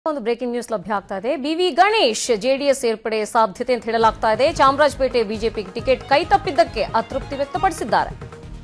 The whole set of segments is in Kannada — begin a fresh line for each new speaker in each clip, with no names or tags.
ಒಂದು ಬ್ರೇಕಿಂಗ್ ನ್ಯೂಸ್ ಲಭ್ಯ ಆಗ್ತಾ ಇದೆ ಬಿವಿ ಗಣೇಶ್ ಜೆಡಿಎಸ್ ಸೇರ್ಪಡೆ ಸಾಧ್ಯತೆ ಅಂತ ಹೇಳಲಾಗ್ತಾ ಇದೆ ಚಾಮರಾಜಪೇಟೆ ಬಿಜೆಪಿ ಟಿಕೆಟ್ ಕೈತಪ್ಪಿದ್ದಕ್ಕೆ ಅತೃಪ್ತಿ ವ್ಯಕ್ತಪಡಿಸಿದ್ದಾರೆ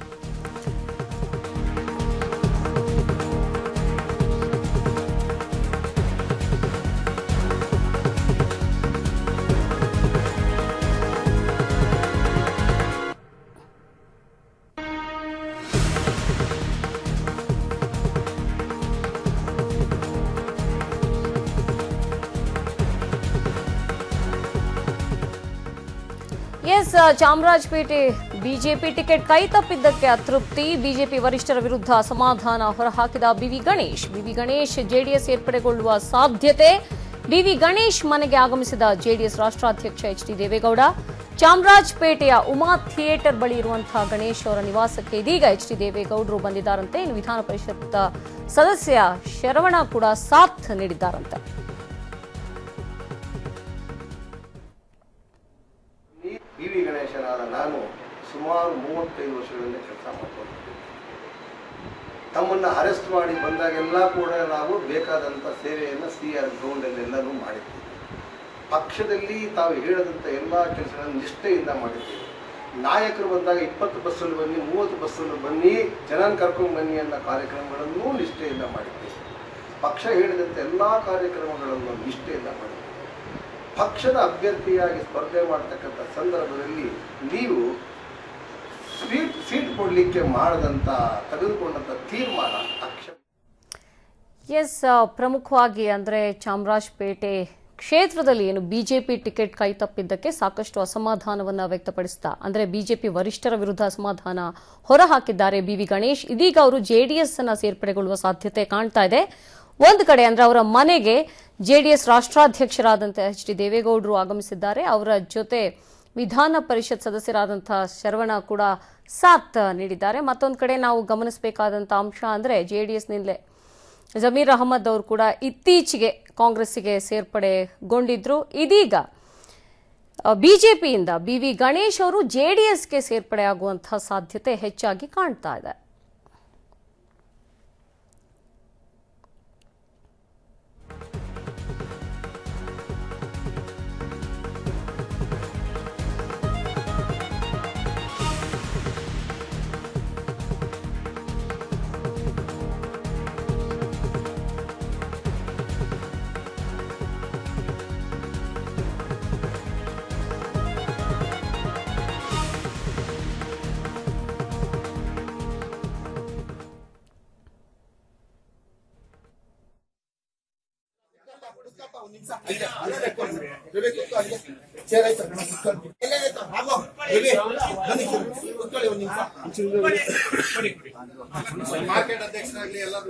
ಎಸ್ ಚಾಮರಾಜಪೇಟೆ ಬಿಜೆಪಿ ಟಿಕೆಟ್ ಕೈತಪ್ಪಿದ್ದಕ್ಕೆ ಅತೃಪ್ತಿ ಬಿಜೆಪಿ ವರಿಷ್ಠರ ವಿರುದ್ಧ ಅಸಮಾಧಾನ ಹೊರಹಾಕಿದ B V Ganesh B V Ganesh JDS ಸೇರ್ಪಡೆಗೊಳ್ಳುವ ಸಾಧ್ಯತೆ ಬಿವಿ ಗಣೇಶ್ ಮನೆಗೆ ಆಗಮಿಸಿದ ಜೆಡಿಎಸ್ ರಾಷ್ಟ್ರಾಧ್ಯಕ್ಷ ಎಚ್ ಡಿ ದೇವೇಗೌಡ ಚಾಮರಾಜಪೇಟೆಯ ಉಮಾ ಥಿಯೇಟರ್ ಬಳಿ ಇರುವಂತಹ ಗಣೇಶ್ ಅವರ ನಿವಾಸಕ್ಕೆ ಇದೀಗ ಎಚ್ ಡಿ ದೇವೇಗೌಡರು ಬಂದಿದ್ದಾರಂತೆ ಇನ್ನು ವಿಧಾನ ಪರಿಷತ್ ಸದಸ್ಯ ಶರವಣ ಕೂಡ ಸಾಥ್ ನೀಡಿದ್ದಾರಂತೆ
ಬಿ ವಿ ಗಣೇಶನಾದ ನಾನು ಸುಮಾರು ಮೂವತ್ತೈದು ವರ್ಷಗಳಿಂದ ಕೆಲಸ ಮಾಡ್ಕೊಂಡಿದ್ದೀನಿ ತಮ್ಮನ್ನು ಅರೆಸ್ಟ್ ಮಾಡಿ ಬಂದಾಗೆಲ್ಲ ಕೂಡ ನಾವು ಬೇಕಾದಂಥ ಸೇವೆಯನ್ನು ಸಿ ಆರ್ ಗ್ರೌಂಡಲ್ಲೆಲ್ಲನೂ ಮಾಡಿದ್ದೀವಿ ಪಕ್ಷದಲ್ಲಿ ತಾವು ಹೇಳದಂಥ ಎಲ್ಲ ಕೆಲಸಗಳನ್ನು ನಿಷ್ಠೆಯಿಂದ ಮಾಡಿದ್ದೀವಿ ನಾಯಕರು ಬಂದಾಗ ಇಪ್ಪತ್ತು ಬಸ್ಸಲ್ಲಿ ಬನ್ನಿ ಮೂವತ್ತು ಬಸ್ಸಲ್ಲಿ ಬನ್ನಿ ಜನನ ಕರ್ಕೊಂಡು ಬನ್ನಿ ಅನ್ನೋ ಕಾರ್ಯಕ್ರಮಗಳನ್ನು ನಿಷ್ಠೆಯಿಂದ ಮಾಡಿದ್ದೀವಿ ಪಕ್ಷ ಹೇಳಿದಂಥ ಎಲ್ಲ ಕಾರ್ಯಕ್ರಮಗಳನ್ನು ನಿಷ್ಠೆಯಿಂದ ಮಾಡಿದ್ದೀವಿ ಪಕ್ಷದ ಅಭ್ಯರ್ಥಿಯಾಗಿ ಸ್ಪರ್ಧೆ ಮಾಡ್ತಕ್ಕಂಥ ಸಂದರ್ಭದಲ್ಲಿ ನೀವು ಸೀಟ್ ಸೀಟ್ ಕೊಡಲಿಕ್ಕೆ ಮಾಡದಂಥ ತೆಗೆದುಕೊಂಡಂಥ ತೀರ್ಮಾನ ಅಕ್ಷ
ಎಸ್ ಪ್ರಮುಖವಾಗಿ ಅಂದ್ರೆ ಚಾಮರಾಜಪೇಟೆ ಕ್ಷೇತ್ರದಲ್ಲಿ ಏನು ಬಿಜೆಪಿ ಟಿಕೆಟ್ ಕೈತಪ್ಪಿದ್ದಕ್ಕೆ ಸಾಕಷ್ಟು ಅಸಮಾಧಾನವನ್ನ ವ್ಯಕ್ತಪಡಿಸ್ತಾ ಅಂದ್ರೆ ಬಿಜೆಪಿ ವರಿಷ್ಠರ ವಿರುದ್ಧ ಅಸಮಾಧಾನ ಹೊರಹಾಕಿದ್ದಾರೆ ಬಿವಿ ಗಣೇಶ್ ಇದೀಗ ಅವರು ಜೆಡಿಎಸ್ ಅನ್ನ ಸೇರ್ಪಡೆಗೊಳ್ಳುವ ಸಾಧ್ಯತೆ ಕಾಣ್ತಾ ಇದೆ ಒಂದು ಕಡೆ ಅಂದ್ರೆ ಅವರ ಮನೆಗೆ ಜೆಡಿಎಸ್ ರಾಷ್ಟ್ರಾಧ್ಯಕ್ಷರಾದಂತಹ ಎಚ್ ಡಿ ದೇವೇಗೌಡರು ಆಗಮಿಸಿದ್ದಾರೆ ಅವರ ಜೊತೆ ವಿಧಾನ ಪರಿಷತ್ ಸದಸ್ಯರಾದಂತಹ ಶರವಣ ಕೂಡ ಸಾಥ್ ನೀಡಿದ್ದಾರೆ ಮತ್ತೊಂದು ಕಡೆ ನಾವು ಗಮನಿಸಬೇಕಾದಂತಹ ಅಂಶ ಅಂದ್ರೆ ಜೆಡಿಎಸ್ನಿಂದಲೇ ಜಮೀರ್ ಅಹಮದ್ ಅವರು ಕೂಡ ಇತ್ತೀಚೆಗೆ ಕಾಂಗ್ರೆಸ್ಸಿಗೆ ಸೇರ್ಪಡೆಗೊಂಡಿದ್ರು ಇದೀಗ ಬಿಜೆಪಿಯಿಂದ ಬಿ ವಿ ಗಣೇಶ್ ಅವರು ಜೆಡಿಎಸ್ಗೆ ಸೇರ್ಪಡೆಯಾಗುವಂತಹ ಸಾಧ್ಯತೆ ಹೆಚ್ಚಾಗಿ ಕಾಣ್ತಾ ಇದೆ
ಮಾರ್ಕೆಟ್ ಅಧ್ಯಕ್ಷರಾಗಲಿ ಎಲ್ಲರೂ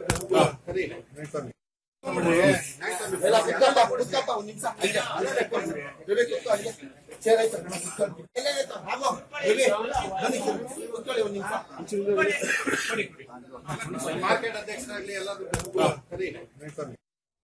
ಮಾರ್ಕೆಟ್ ಅಧ್ಯಕ್ಷರಾಗಲಿ ಎಲ್ಲರೂ